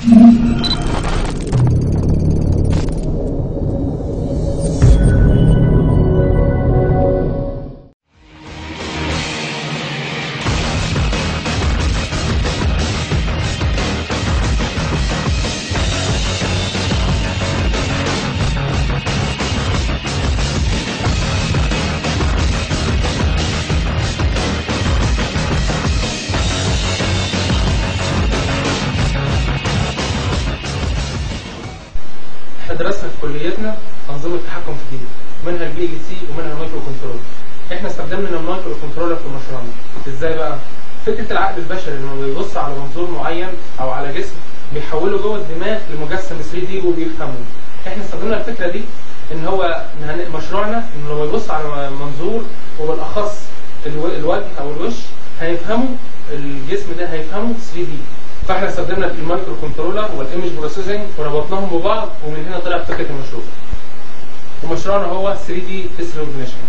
احنا درسنا في كليتنا انظمه تحكم كتير منها البي ال سي ومنها المايكرو كنترول احنا استخدمنا المايكرو كنترولر في مشروعنا ازاي بقى فكره العقل البشري لما بيبص على منظور معين او على جسم بيحوله جوه الدماغ لمجسم 3 دي وبيفهمه احنا استخدمنا الفكره دي ان هو نهن- مشروعنا انه لما يبص على منظور وبالاخص الو- الوجه او الوش هيفهمه الجسم ده هيفهمه 3 دي فاحنا استخدمنا المايكرو كنترولر والايمج بروسيسنج وربطناهم ببعض ومن هنا طلعت فكره المشروع ومشروعنا هو 3 دي فيس ريكوجنيشن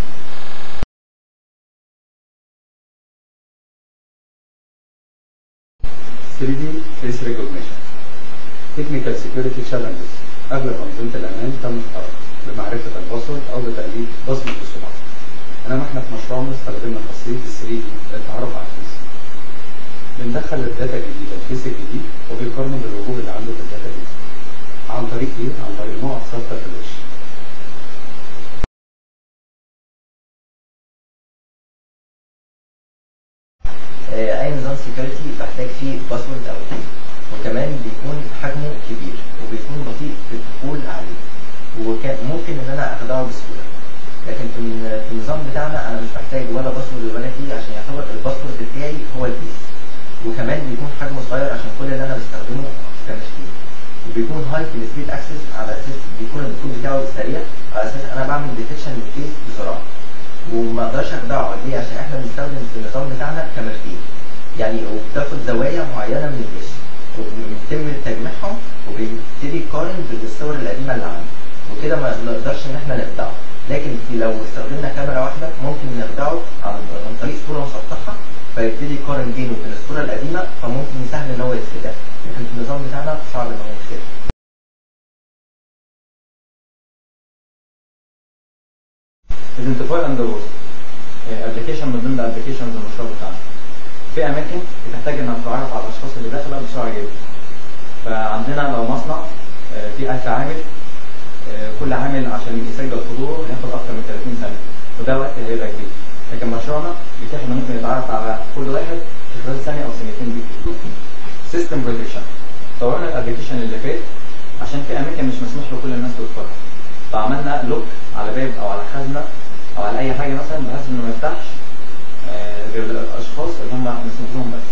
3D Face Recognition Technical Security Challenges أغلب أنظمة الأمان تم اختراقها بمعرفة الباسورد أو بتقليد بصمة الصباع إنما إحنا في مشروعنا استخدمنا خاصية ال 3D للتعرف على الفيس بندخل الداتا الجديدة الفيس الجديد وبيقارنه بالوجوه اللي عنده في الداتا بيز عن طريق إيه؟ عن طريق نوع ثابتة في الوش آه، اي نظام سيكيورتي بحتاج فيه باسورد او كي وكمان بيكون حجمه كبير وبيكون بطيء في الدخول عليه وممكن ان انا اخدعه بسهوله لكن في ال- في النظام بتاعنا انا مش محتاج ولا باسورد ولا كي عشان يعتبر الباسورد بتاعي هو الكيس وكمان بيكون حجمه صغير عشان كل اللي انا بستخدمه كمشكيل وبيكون هاي في السبيد اكسس على اساس بيكون الدخول بتاعه سريع على اساس انا بعمل ديتكشن للكيس بسرعه وما اقدرش اخدعه ليه عشان احنا بنستخدم في النظام بتاعنا كمرفيه يعني وبتاخد زوايا معينه من الوش وبيتم تجميعهم وبيبتدي يقارن بالصور القديمه اللي عنده وكده ما نقدرش ان احنا نخدعه لكن في لو استخدمنا كاميرا واحده ممكن نخدعه عن عن طريق صوره مسطحه فيبتدي يقارن بينه وبين الصوره القديمه فممكن سهل ان هو يتخدع لكن في النظام بتاعنا صعب ان هو يتخدع ايدنتيفاي اند وورك ابلكيشن من ضمن الابلكيشنز المشروع بتاعنا في اماكن بتحتاج انك تتعرف على الاشخاص اللي داخله بسرعه جدا فعندنا لو مصنع آه، في 1000 عامل آه، كل عامل عشان يسجل حضوره هياخد اكتر من 30 ثانيه وده وقت هيبقى كبير لكن مشروعنا بيتيح انه ممكن يتعرف على كل واحد في خلال ثانيه او ثانيتين بالكتير سيستم بروتكشن طورنا الابلكيشن اللي فات عشان في اماكن مش مسموح لكل الناس تدخلها فعملنا لوك على باب او على خزنه او على اي حاجه مثلا بحيث انه ما يفتحش آه، غير الاشخاص اللي هم مسموح لهم بس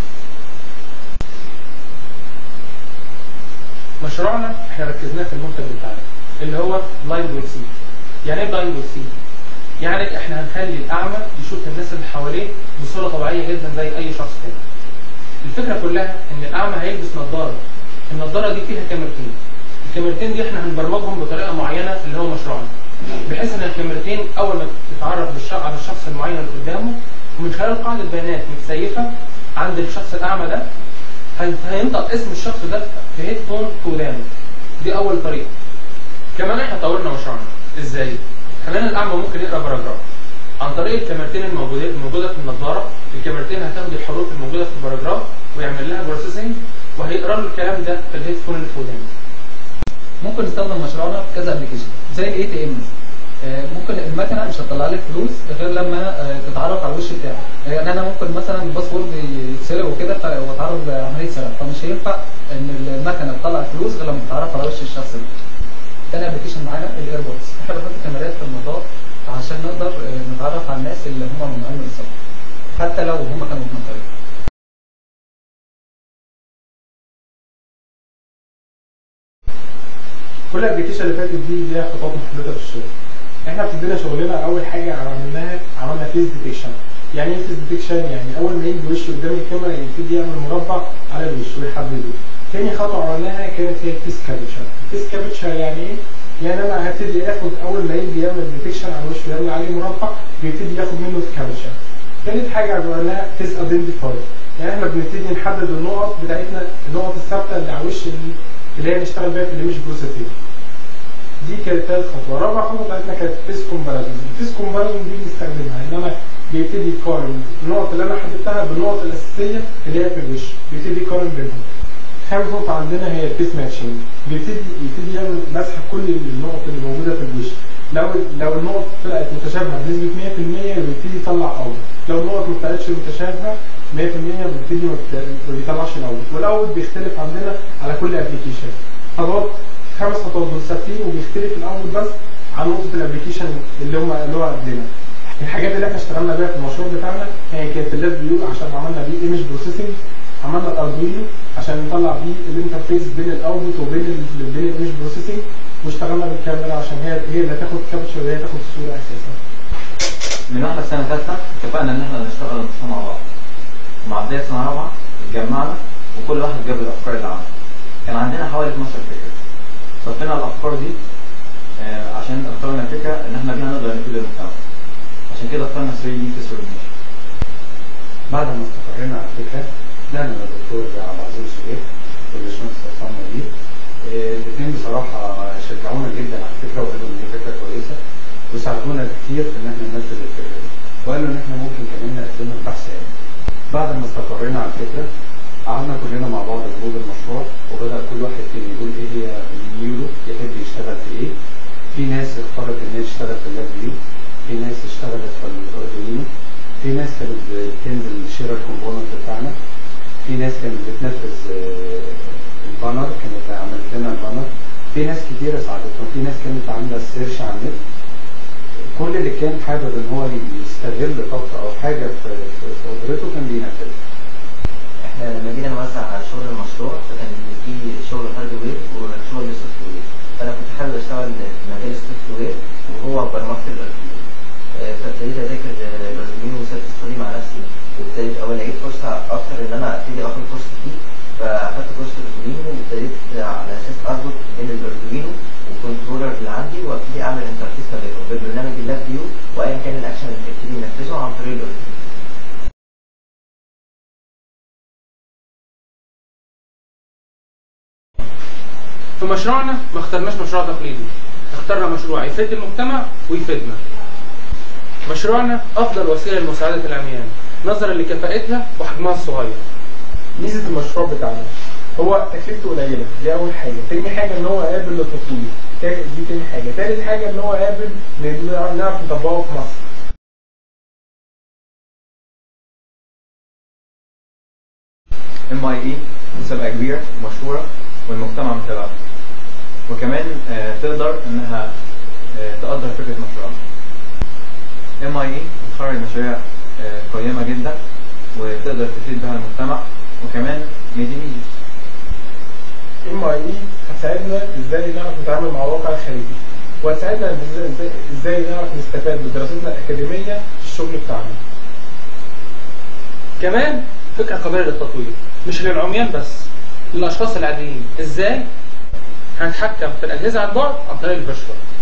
مشروعنا احنا ركزناه في المنتج بتاعنا اللي هو بلايند ويل سي يعني ايه بلايند ويل سي يعني احنا هنخلي الاعمى يشوف الناس اللي حواليه بصوره طبيعيه جدا زي اي شخص تاني الفكره كلها ان الاعمى هيلبس نظاره النظاره دي فيها كاميرتين الكاميرتين دي احنا هنبرمجهم بطريقه معينه اللي هو مشروعنا بحيث ان الكاميرتين اول ما تتعرف بالش- على الشخص المعين اللي قدامه ومن خلال قاعده بيانات متسيفه عند الشخص الاعمى ده هي- هينطق اسم الشخص ده في هيدفون في ودانه دي اول طريقه كمان احنا طورنا مشروعنا ازاي خلينا الاعمى ممكن يقرا باراجراف عن طريق الكاميرتين الموجودين الموجوده في النضاره الكاميرتين هتاخد الحروف الموجوده في الباراجراف ويعمل لها بروسيسنج وهيقرا له الكلام ده في الهيدفون اللي في ودانه ممكن نستخدم مشروعنا في كذا ابلكيشن زي الاي تي ام ممكن المكنه مش هتطلع لك فلوس غير لما آه، تتعرف على الوش بتاعك يعني انا ممكن مثلا الباسورد يتسرق وكده ف- واتعرض لعمليه سرقه فمش هينفع ان المكنه تطلع فلوس غير لما تتعرف على وش الشخص ده تاني ابلكيشن معانا الايربودز احنا بنحط كاميرات في المطار عشان نقدر آه، نتعرف على الناس اللي هم ممنوعين من السفر حتى لو هم كانوا متنطرين كل الابلكيشن اللي فاتت دي ليها خطوات محدده في الشغل احنا ابتدينا شغلنا اول حاجه عملناها عملنا فيس ديتكشن يعني ايه فيس ديتكشن يعني اول ما يجي وش قدام الكاميرا يبتدي يعمل مربع على الوش ويحدده تاني خطوه عملناها كانت هي الفيس كابتشر الفيس كابتشر يعني ايه يعني انا هبتدي اخد اول ما يجي يعمل ديتكشن على الوش ويعمل عليه مربع بيبتدي ياخد منه الكابتشر تالت حاجه عملناها فيس ايدنتيفاي يعني احنا بنبتدي نحدد النقط بتاعتنا النقط الثابته اللي على وش ال- اللي هي نشتغل بيها في الايمج بروسيسنج دي كانت ثالث خطوه رابع خطوه بتاعتنا كانت فيس كومباريزون الفيس كومباريزون دي بنستخدمها ان انا بيبتدي يقارن النقط اللي انا حددتها بالنقط الاساسيه اللي هي في الوش بيبتدي يقارن بينهم خامس نقطة عندنا هي البيس ماتشنج بيبتدي يبتدي يعمل مسح كل النقط اللي موجودة في الوش لو لو النقط طلعت متشابهة بنسبة 100% بيبتدي يطلع اوت لو النقط ما طلعتش متشابهة 100% بيبتدي ما بت- ما بيطلعش الاوت والاوت بيختلف عندنا على كل ابلكيشن خطوات خمس خطوات دول ثابتين وبيختلف الاوت بس عن نقطة الابلكيشن اللي هم اللي هو قبلنا الحاجات اللي احنا اشتغلنا بيها في المشروع بتاعنا هي كانت اللاب فيو عشان عملنا بيه ايمج بروسيسنج عملنا الاردوينو عشان نطلع بيه الانترفيس بين الاوتبوت وبين ال- بين الايمج بروسيسنج واشتغلنا بالكاميرا عشان هي هي اللي هتاخد كابتشر وهي تاخد الصوره اساسا من واحنا في سنه ثالثه اتفقنا ان احنا نشتغل المشروع مع بعض مع بدايه سنه رابعه اتجمعنا وكل واحد جاب الافكار اللي عنده كان عندنا حوالي 12 فكره صفينا الافكار دي آه، عشان اخترنا فكره ان احنا بيها نقدر نفيد المجتمع عشان كده اخترنا 3 دي تسويق بعد ما استقرينا على الفكره طلعنا للدكتور عبد العزيز الشريف والباشمهندس عصام نبيل الاثنين بصراحه شجعونا جدا على الفكره وقالوا ان دي فكره كويسه وساعدونا كتير في ان احنا ننفذ الفكره دي وقالوا ان احنا ممكن كمان نقدم البحث علمي بعد ما استقرينا على الفكره قعدنا كلنا مع بعض جروب المشروع وبدا كل واحد فينا يقول ايه هي ميوله يحب يشتغل في ايه في ناس اختارت ان هي تشتغل في اللاب فيو في ناس اشتغلت في الاردوينو في ناس كانت بتنزل شير الكومبوننت بتاعنا في ناس كانت بتنفذ آه، البانر كانت عملت لنا البانر في ناس كتيرة ساعدتنا في ناس كانت عاملة سيرش على النت كل اللي كان حابب ان هو يستغل طاقته او حاجة في في- في قدرته كان بينفذها احنا لما جينا نوزع على شغل المشروع فكان في شغل هاردوير وشغل سوفت وير فانا كنت حابب اشتغل في مجال السوفت وير وهو برمجه الاردوينو آه، فابتديت اذاكر آه، الاردوينو وسيلف ستادي مع نفسي وابتديت اول لقيت فرصه اكتر ان انا ابتدي اخد كورس فيه فاخدت كورس الاردوينو وابتديت على اساس اربط بين الاردوينو والكنترولر اللي عندي وابتدي اعمل انترفيس ما بينهم بالبرنامج اللاب فيو وايا كان الاكشن اللي هيبتدي ينفذه عن طريق الاردوينو في مشروعنا ما اخترناش مشروع تقليدي اخترنا مشروع يفيد المجتمع ويفيدنا مشروعنا افضل وسيله لمساعده العميان نظرا لكفاءتها وحجمها الصغير ميزه المشروع بتاعنا هو تكلفته قليله دي اول حاجه تاني حاجه ان هو قابل للتطوير تا- دي تاني حاجه تالت حاجه ان هو قابل ن- نعرف نطبقه في مصر ام اي اي مسابقه كبيره ومشهوره والمجتمع متابعها وكمان آه، تقدر انها آه، تقدر فكره مشروعها ام اي اي بتخرج مشاريع آه، قيمه جدا وتقدر تفيد بها المجتمع وكمان ميد ان ايجيبت ام اي اي هتساعدنا ازاي نعرف نتعامل مع الواقع الخارجي وهتساعدنا ازاي ازاي, إزاي نعرف نستفاد بدراستنا الاكاديميه في الشغل بتاعنا كمان فكره قابله للتطوير مش للعميان بس للاشخاص العاديين ازاي هنتحكم في الاجهزه عن بعد عن طريق الفيرشوال